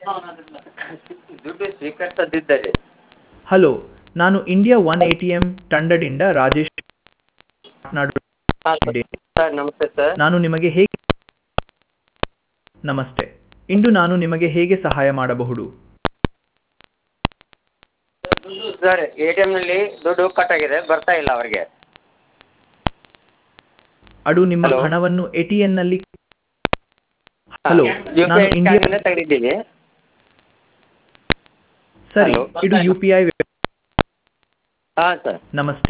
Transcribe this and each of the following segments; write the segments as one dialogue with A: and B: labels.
A: ದುಡ್ಡು ಸ್ವೀಕರಿಸದಿದ್ದರೆ
B: ಹಲೋ ನಾನು India one A T M ತಂಡದಿಂದ ರಾಜೇಶ್ ಮಾತನಾಡು
A: ಹಾಂ ಸರ್ ಸರ್ ನಮಸ್ತೆ ಸರ್
B: ನಾನು ನಿಮಗೆ ಹೇಗೆ ನಮಸ್ತೆ ಇಂದು ನಾನು ನಿಮಗೆ ಹೇಗೆ ಸಹಾಯ ಮಾಡಬಹುದು
A: ಸರ್ ಎ ಟಿ ಎಮ್ನಲ್ಲಿ ದುಡ್ಡು ಕಟ್ ಆಗಿದೆ ಬರ್ತಾ ಇಲ್ಲ ಅವರಿಗೆ
B: ಅದು ನಿಮ್ಮ
A: Hello.
B: ಹಣವನ್ನು ಎ ನಲ್ಲಿ ಹಲೋ
A: ಯು ಪಿ
B: ನಾನು
A: ಐ
B: ಇಂಡಿಯಾ
A: ಕಾರ್ಡಿಂದ ತೆಗೆದಿದ್ದೀನಿ
B: ಸರಿ
A: Hello.
B: ಇದು ಯು ಪಿ ಐ
A: ಹಾಂ ಸರ್
B: ನಮಸ್ತೆ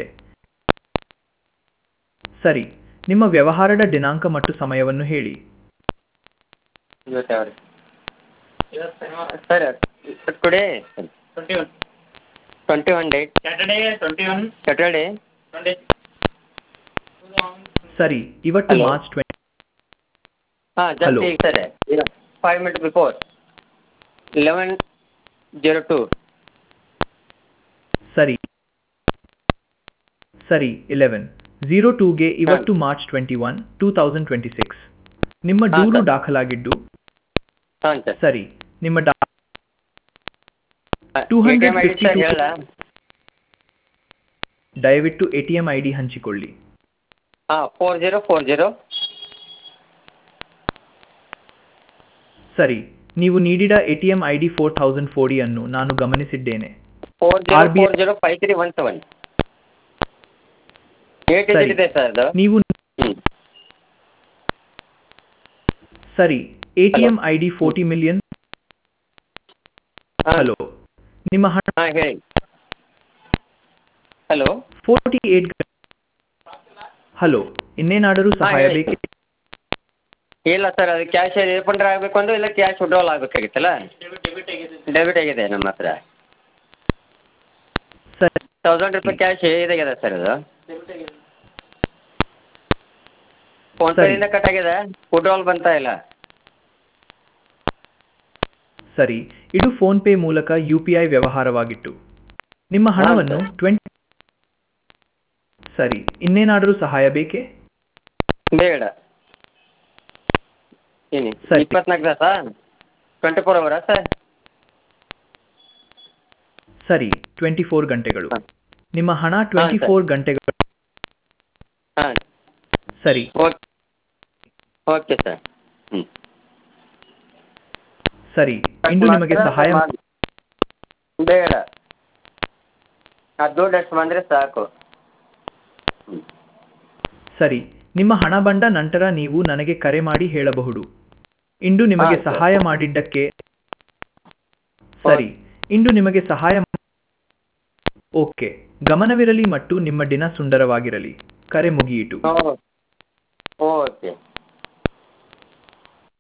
B: ಸರಿ ನಿಮ್ಮ ವ್ಯವಹಾರದ ದಿನಾಂಕ ಮತ್ತು ಸಮಯವನ್ನು ಹೇಳಿ
A: ಇವತ್ತು sir today
C: twenty one
A: twenty one date
C: Saturday twenty one
A: Saturday
C: twenty
B: ಸರಿ ಇವತ್ತು
A: Hello.
B: ಮಾರ್ಚ್ ಟ್ವೆಂಟಿ
A: ಹಾಂ
B: Hello.
A: ಜಸ್ಟ್ ಈಗ sir five minute before eleven zero two
B: ಸರಿ ಸರಿ ಇಲೆವೆನ್ ಝೀರೋ ಟೂಗೆ ಇವತ್ತು March twenty one two thousand twenty six ನಿಮ್ಮ
A: ಹಾ,
B: ದೂರು
A: ಸರ್.
B: ದಾಖಲಾಗಿದ್ದು
A: ಹಾಂ ಸರ್
B: ಸರಿ ನಿಮ್ಮ ಡಾ 252
A: ಸರ್ ಹೇಳ
B: ದಯವಿಟ್ಟು A T M I D ಹಂಚಿಕೊಳ್ಳಿ
A: ಹಾಂ ಫೋರ್ ಜೀರೋ ಫೋರ್ ಜೀರೋ
B: ಸರಿ ನೀವು ನೀಡಿದ A T M I D four thousand forty ಅನ್ನು ನಾನು ಗಮನಿಸಿದ್ದೇನೆ
A: four zero
B: RBI
A: four zero five three one seven eight
B: ಸರಿ.
A: ಇದೆ ಸರ್ ಅದು
B: ನೀವು
A: ಹ್ಞೂ
B: ಸರಿ A T M I D forty million
A: ಹಾಂ
B: ಹಲೋ ನಿಮ್ಮ ಹಣ
A: ಹಾಂ ಹೇಳಿ ಹಲೋ
B: ಫೋರ್ಟಿ ಏಟ್ ಹಲೋ ಇನ್ನೇನಾದರೂ ಸಹಾಯ
A: ಹೇಳಿ.
B: ಬೇಕೇ
A: ಇಲ್ಲ ಸರ್ ಅದು ಕ್ಯಾಶ್ ರೀಫಂಡ್ ಆಗಬೇಕು ಅಂದ್ರೆ ಇಲ್ಲ ಕ್ಯಾಶ್ ವಿಡ್ರಾಲ್ ಆಗಬೇಕಾಗಿತ್ತಲ್ಲ ಡೆಬಿಟ್ ಆಗಿದೆ ನಮ್ಮ ಹತ್ರ
B: ಸರಿ
A: ತೌಸಂಡ್ ರೂಪಾಯಿ ಕ್ಯಾಶ್ ಇದಾಗಿದೆ ಸರ್ ಅದು ಫೋನ್
B: ಸರಿ.
A: ಪೇಯಿಂದ ಕಟ್ ಆಗಿದೆ ವಿಡ್ರಾಲ್ ಬಂತಾ ಇಲ್ಲ
B: ಸರಿ ಇದು ಫೋನ್ ಪೇ ಮೂಲಕ ಯು ಪಿ ಐ ವ್ಯವಹಾರವಾಗಿತ್ತು ನಿಮ್ಮ ಹಣವನ್ನು ಟ್ವೆಂಟಿ ಸರಿ ಇನ್ನೇನಾದರೂ ಸಹಾಯ ಬೇಕೇ
A: ಬೇಡ ಏನಿ
B: ಸರಿ.
A: ಇಪ್ಪತ್ನಾಲ್ಕು ತಾಸಾ ಟ್ವೆಂಟಿ ಫೋರ್ ಅವರಾ ಸರ್
B: ಸರಿ ಟ್ವೆಂಟಿ ಫೋರ್ ಗಂಟೆಗಳು
A: ಹಾ.
B: ನಿಮ್ಮ ಹಣ ಟ್ವೆಂಟಿ ಫೋರ್ ಗಂಟೆಗಳು
A: ಹಾಂ
B: ಸರಿ
A: ಓಕೆ ಓಕೆ ಸರ್ ಹ್ಞೂ
B: ಸರಿ ಇಂದು ನಿಮಗೆ ಸಹಾಯ
A: ಬೇಡ ಆ ದುಡ್ಡು ಅಷ್ಟು ಬಂದರೆ ಸಾಕು
B: ಸರಿ ನಿಮ್ಮ ಹಣ ಬಂದ ನಂತರ ನೀವು ನನಗೆ ಕರೆ ಮಾಡಿ ಹೇಳಬಹುದು ಇಂದು ನಿಮಗೆ
A: ಹಾ, ಸರ್.
B: ಸಹಾಯ ಮಾಡಿದ್ದಕ್ಕೆ ಸರಿ ಇಂದು ನಿಮಗೆ ಸಹಾಯ ಮಾ- ಓಕೆ ಗಮನವಿರಲಿ ಮತ್ತು ನಿಮ್ಮ ದಿನ ಸುಂದರವಾಗಿರಲಿ ಕರೆ ಮುಗಿಯಿತು
A: ಓ ಓಕೆ